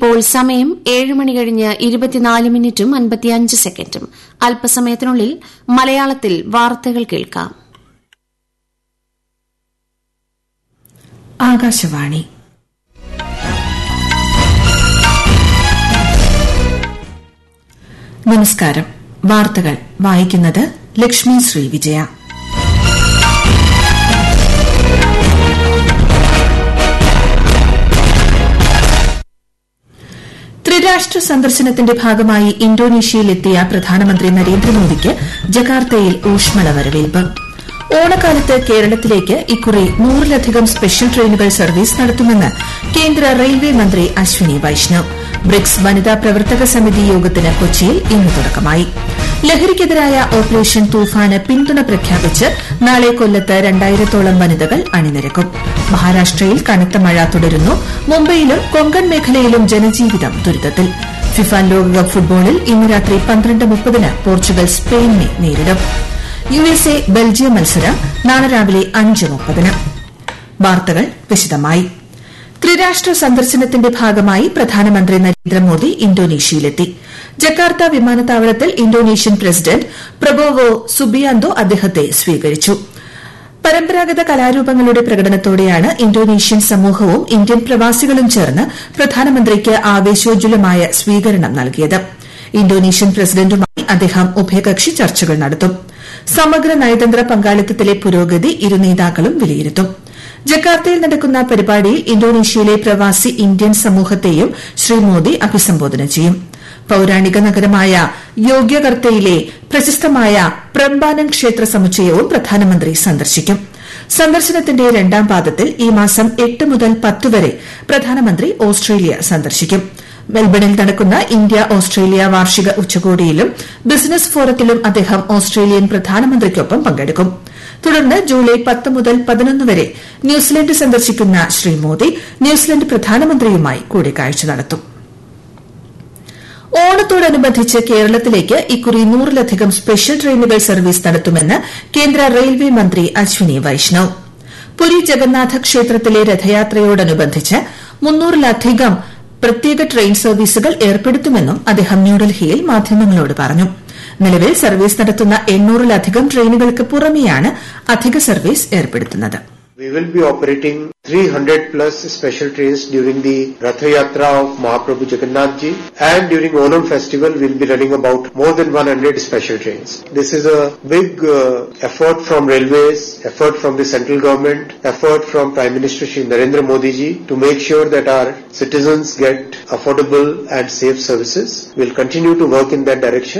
ഇപ്പോൾ സമയം ഏഴ് മണി കഴിഞ്ഞ് ഇരുപത്തിനാല് മിനിറ്റും അൻപത്തിയഞ്ച് സെക്കൻഡും അല്പസമയത്തിനുള്ളിൽ മലയാളത്തിൽ വാർത്തകൾ കേൾക്കാം ആകാശവാണി നമസ്കാരം വാർത്തകൾ വായിക്കുന്നത് ലക്ഷ്മി ശ്രീ വിജയ ത്രിരാഷ്ട്ര സന്ദർശനത്തിന്റെ ഭാഗമായി ഇന്തോനേഷ്യയിലെത്തിയ പ്രധാനമന്ത്രി നരേന്ദ്രമോദിക്ക് ജക്കാർത്തയിൽ ഊഷ്മള വരവേൽപ്പ് ഓണക്കാലത്ത് കേരളത്തിലേക്ക് ഇക്കുറി നൂറിലധികം സ്പെഷ്യൽ ട്രെയിനുകൾ സർവീസ് നടത്തുമെന്ന് കേന്ദ്ര റെയിൽവേ മന്ത്രി അശ്വിനി വൈഷ്ണവ് ബ്രിക്സ് വനിതാ പ്രവർത്തക സമിതി യോഗത്തിന് കൊച്ചിയിൽ ഇന്ന് തുടക്കമായി ലഹരിക്കെതിരായ ഓപ്പറേഷൻ തൂഫാന് പിന്തുണ പ്രഖ്യാപിച്ച് നാളെ കൊല്ലത്ത് രണ്ടായിരത്തോളം വനിതകൾ അണിനിരക്കും മഹാരാഷ്ട്രയിൽ കനത്ത മഴ തുടരുന്നു മുംബൈയിലും കൊങ്കൺ മേഖലയിലും ജനജീവിതം ദുരിതത്തിൽ ഫിഫ ലോകകപ്പ് ഫുട്ബോളിൽ ഇന്ന് രാത്രി പന്ത്രണ്ട് മുപ്പതിന് പോർച്ചുഗൽ സ്പെയിനിനെ നേരിടും യു എസ് എ ബെൽജിയം മത്സരം നാളെ രാവിലെ അഞ്ച് മുപ്പതിന് വാർത്തകൾ വിശദമായി ത്രിരാഷ്ട്ര സന്ദർശനത്തിന്റെ ഭാഗമായി പ്രധാനമന്ത്രി നരേന്ദ്രമോദി ഇന്തോനേഷ്യയിലെത്തി ജക്കാർത്ത വിമാനത്താവളത്തിൽ ഇന്തോനേഷ്യൻ പ്രസിഡന്റ് പ്രബോവോ സുബിയാന്തോ അദ്ദേഹത്തെ സ്വീകരിച്ചു പരമ്പരാഗത കലാരൂപങ്ങളുടെ പ്രകടനത്തോടെയാണ് ഇന്തോനേഷ്യൻ സമൂഹവും ഇന്ത്യൻ പ്രവാസികളും ചേർന്ന് പ്രധാനമന്ത്രിക്ക് ആവേശോജ്വലമായ സ്വീകരണം നൽകിയത് ഇന്തോനേഷ്യൻ പ്രസിഡന്റുമായി അദ്ദേഹം ഉഭയകക്ഷി ചർച്ചകൾ നടത്തും സമഗ്ര നയതന്ത്ര പങ്കാളിത്തത്തിലെ പുരോഗതി ഇരു നേതാക്കളും വിലയിരുത്തും ജക്കാർത്തയിൽ നടക്കുന്ന പരിപാടിയിൽ ഇന്തോനേഷ്യയിലെ പ്രവാസി ഇന്ത്യൻ സമൂഹത്തെയും ശ്രീ മോദി അഭിസംബോധന ചെയ്യും പൌരാണിക നഗരമായ യോഗ്യകർത്തയിലെ പ്രശസ്തമായ പ്രംബാനൻ ക്ഷേത്ര സമുച്ചയവും പ്രധാനമന്ത്രി സന്ദർശിക്കും സന്ദർശനത്തിന്റെ രണ്ടാം പാദത്തിൽ ഈ മാസം എട്ട് മുതൽ പത്ത് വരെ പ്രധാനമന്ത്രി ഓസ്ട്രേലിയ സന്ദർശിക്കും മെൽബണിൽ നടക്കുന്ന ഇന്ത്യ ഓസ്ട്രേലിയ വാർഷിക ഉച്ചകോടിയിലും ബിസിനസ് ഫോറത്തിലും അദ്ദേഹം ഓസ്ട്രേലിയൻ പ്രധാനമന്ത്രിക്കൊപ്പം പങ്കെടുക്കും തുടർന്ന് ജൂലൈ പത്ത് മുതൽ പതിനൊന്ന് വരെ ന്യൂസിലൻഡ് സന്ദർശിക്കുന്ന ശ്രീ മോദി ന്യൂസിലൻഡ് പ്രധാനമന്ത്രിയുമായി കൂടിക്കാഴ്ച നടത്തും ഓണത്തോടനുബന്ധിച്ച് കേരളത്തിലേക്ക് ഇക്കുറി നൂറിലധികം സ്പെഷ്യൽ ട്രെയിനുകൾ സർവീസ് നടത്തുമെന്ന് കേന്ദ്ര റെയിൽവേ മന്ത്രി അശ്വിനി വൈഷ്ണവ് പുരി ജഗന്നാഥ ക്ഷേത്രത്തിലെ രഥയാത്രയോടനുബന്ധിച്ച് മുന്നൂറിലധികം പ്രത്യേക ട്രെയിൻ സർവീസുകൾ ഏർപ്പെടുത്തുമെന്നും അദ്ദേഹം ന്യൂഡൽഹിയിൽ മാധ്യമങ്ങളോട് പറഞ്ഞു നിലവിൽ സർവീസ് നടത്തുന്ന എണ്ണൂറിലധികം ട്രെയിനുകൾക്ക് പുറമെയാണ് അധിക സർവീസ് ഏർപ്പെടുത്തുന്നത് We will be operating 300 plus special trains during the Ratha Yatra of Mahaprabhu Jagannath Ji and during Onam festival we'll be running about more than 100 special trains. This is a big uh, effort from railways, effort from the central government, effort from Prime Minister Shri Narendra Modi Ji to make sure that our citizens get affordable and safe services. We'll continue to work in that direction.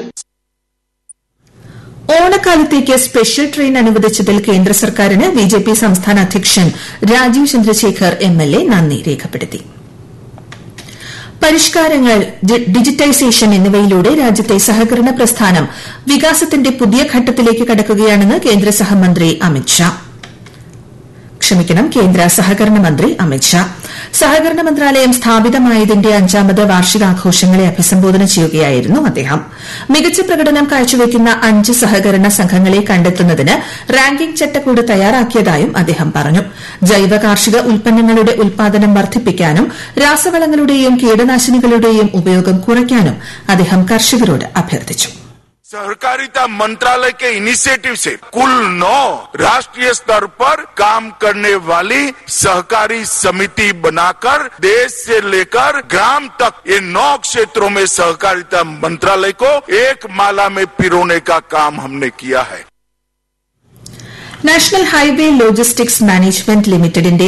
ഓണക്കാലത്തേക്ക് special train അനുവദിച്ചതിൽ കേന്ദ്ര സർക്കാരിന് BJP സംസ്ഥാന അധ്യക്ഷൻ Rajeev Chandrasekhar MLA നന്ദി രേഖപ്പെടുത്തി പരിഷ്കാരങ്ങൾ digitisation എന്നിവയിലൂടെ രാജ്യത്തെ സഹകരണ പ്രസ്ഥാനം വികാസത്തിന്റെ പുതിയ ഘട്ടത്തിലേക്ക് കടക്കുകയാണെന്ന് കേന്ദ്ര സഹമന്ത്രി അമിത്ഷാ ക്ഷമിക്കണം കേന്ദ്ര സഹകരണ മന്ത്രി അമിത്ഷാ സഹകരണ മന്ത്രാലയം സ്ഥാപിതമായതിന്റെ അഞ്ചാമത് വാർഷികാഘോഷങ്ങളെ അഭിസംബോധന ചെയ്യുകയായിരുന്നു അദ്ദേഹം മികച്ച പ്രകടനം കാഴ്ചവെക്കുന്ന അഞ്ച് സഹകരണ സംഘങ്ങളെ കണ്ടെത്തുന്നതിന് റാങ്കിംഗ് ചട്ടക്കൂട് തയ്യാറാക്കിയതായും അദ്ദേഹം പറഞ്ഞു ജൈവ കാർഷിക ഉൽപ്പന്നങ്ങളുടെ ഉൽപാദനം വർദ്ധിപ്പിക്കാനും രാസവളങ്ങളുടെയും കീടനാശിനികളുടെയും ഉപയോഗം കുറയ്ക്കാനും അദ്ദേഹം കർഷകരോട് അഭ്യർത്ഥിച്ചു सहकारिता मंत्रालय के इनिशिएटिव से कुल नौ राष्ट्रीय स्तर पर काम करने वाली सहकारी समिति बनाकर देश से लेकर ग्राम तक ये नौ क्षेत्रों में सहकारिता मंत्रालय को एक माला में पिरोने का काम हमने किया है നാഷണൽ ഹൈവേ ലോജിസ്റ്റിക്സ് മാനേജ്മെന്റ് ലിമിറ്റഡിന്റെ